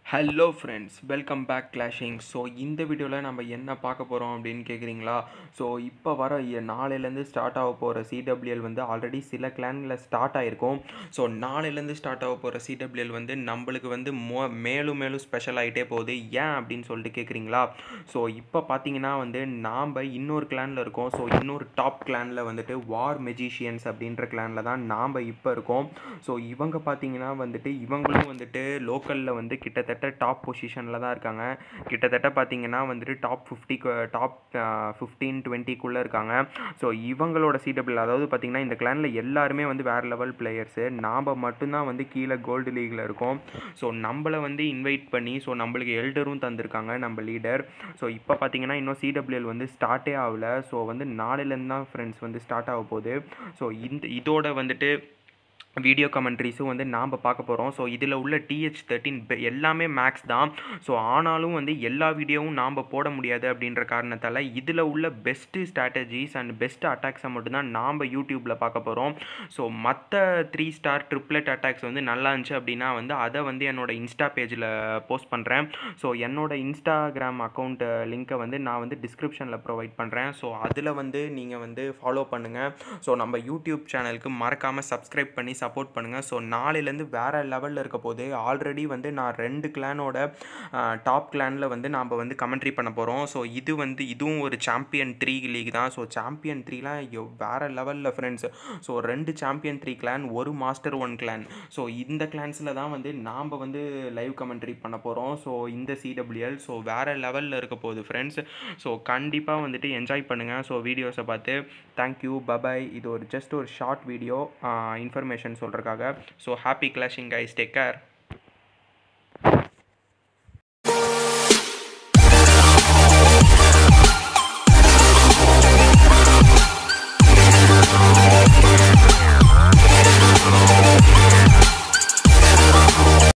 hello friends welcome back clashing so இந்த வீடியோவில் நம்ம என்ன பார்க்க போகிறோம் அப்படின்னு கேட்குறீங்களா ஸோ இப்போ வர இ- நாளையிலேருந்து ஸ்டார்ட் ஆக போகிற சிடபிள்யூஎல் வந்து ஆல்ரெடி சில கிளானில் ஸ்டார்ட் ஆகிருக்கும் ஸோ நாளையிலேருந்து ஸ்டார்ட் ஆக போகிற சிடபிள்யூஎல் வந்து நம்மளுக்கு வந்து மோ மேலும் மேலும் ஸ்பெஷல் ஆகிட்டே போகுது ஏன் அப்படின்னு சொல்லிட்டு கேட்குறீங்களா ஸோ இப்போ பார்த்தீங்கன்னா வந்து நாம் இன்னொரு கிளானில் இருக்கோம் ஸோ இன்னொரு டாப் கிளானில் வந்துட்டு வார் மெஜிஷியன்ஸ் அப்படின்ற கிளானில் தான் நாம் இப்போ இருக்கோம் ஸோ இவங்க பார்த்தீங்கன்னா வந்துட்டு இவங்களும் வந்துட்டு லோக்கலில் வந்து கிட்டத்தட்ட டாப் பொசிஷனில் தான் இருக்காங்க கிட்டத்தட்ட பார்த்தீங்கன்னா வந்துட்டு டாப் ஃபிஃப்டி டாப் ஃபிஃப்டீன் டுவெண்ட்டிக்குள்ளே இருக்காங்க ஸோ இவங்களோட சிடபிள் அதாவது பார்த்தீங்கன்னா இந்த கிளானில் எல்லாருமே வந்து வேறு லெவல் பிளேயர்ஸு நாம் மட்டும்தான் வந்து கீழே கோல்டு லீகில் இருக்கோம் ஸோ நம்மளை வந்து இன்வைட் பண்ணி ஸோ நம்மளுக்கு எல்டரும் தந்திருக்காங்க நம்ம லீடர் ஸோ இப்போ பார்த்தீங்கன்னா இன்னும் சிடபிள்யூஎல் வந்து ஸ்டார்ட்டே ஆகல ஸோ வந்து நாளையிலேருந்து தான் ஃப்ரெண்ட்ஸ் வந்து ஸ்டார்ட் ஆக போகுது ஸோ இந்த இதோட வந்துட்டு வீடியோ கமெண்ட்ரிஸும் வந்து நாம் பார்க்க போகிறோம் ஸோ இதில் உள்ள டிஹெச் தேர்ட்டின் எல்லாமே மேக்ஸ் தான் ஸோ ஆனாலும் வந்து எல்லா வீடியோவும் நாம் போட முடியாது அப்படின்ற காரணத்தால் இதில் உள்ள பெஸ்ட்டு ஸ்ட்ராட்டஜிஸ் அண்ட் பெஸ்ட் அட்டாக்ஸை மட்டும்தான் நாம் யூடியூப்பில் பார்க்க போகிறோம் ஸோ மற்ற த்ரீ ஸ்டார் ட்ரிப்ளெட் அட்டாக்ஸ் வந்து நல்லா இருந்துச்சு அப்படின்னா வந்து அதை வந்து என்னோட இன்ஸ்டா பேஜில் போஸ்ட் பண்ணுறேன் ஸோ என்னோட இன்ஸ்டாகிராம் அக்கௌண்ட் லிங்க்கை வந்து நான் வந்து டிஸ்கிரிப்ஷனில் ப்ரொவைட் பண்ணுறேன் ஸோ அதில் வந்து நீங்கள் வந்து ஃபாலோ பண்ணுங்கள் ஸோ நம்ம யூடியூப் சேனலுக்கு மறக்காமல் சப்ஸ்கிரைப் பண்ணி சப்போர்ட் பண்ணுங்கள் ஸோ நாளையிலேருந்து வேறு லெவலில் இருக்க போது ஆல்ரெடி வந்து நான் ரெண்டு கிளானோட டாப் கிளானில் வந்து நாம் வந்து கமெண்ட்ரி பண்ண போகிறோம் ஸோ இது வந்து இதுவும் ஒரு சாம்பியன் த்ரீ லீக் தான் ஸோ சாம்பியன் த்ரீலாம் வேறு லெவலில் ஃப்ரெண்ட்ஸ் ஸோ ரெண்டு சாம்பியன் த்ரீ கிளான் ஒரு மாஸ்டர் ஒன் கிளான் ஸோ இந்த கிளான்ஸில் தான் வந்து நாம் வந்து லைவ் கமெண்ட்ரி பண்ண போகிறோம் ஸோ இந்த சிடபிள்யூஎல் ஸோ வேறு லெவலில் இருக்க போகுது ஃப்ரெண்ட்ஸ் ஸோ கண்டிப்பாக வந்துட்டு என்ஜாய் பண்ணுங்கள் ஸோ வீடியோஸை பார்த்து தேங்க்யூ பபாய் இது ஒரு ஜஸ்ட் ஒரு ஷார்ட் வீடியோ இன்ஃபர்மேஷன் சொல்கிறக்காக so happy clashing guys take care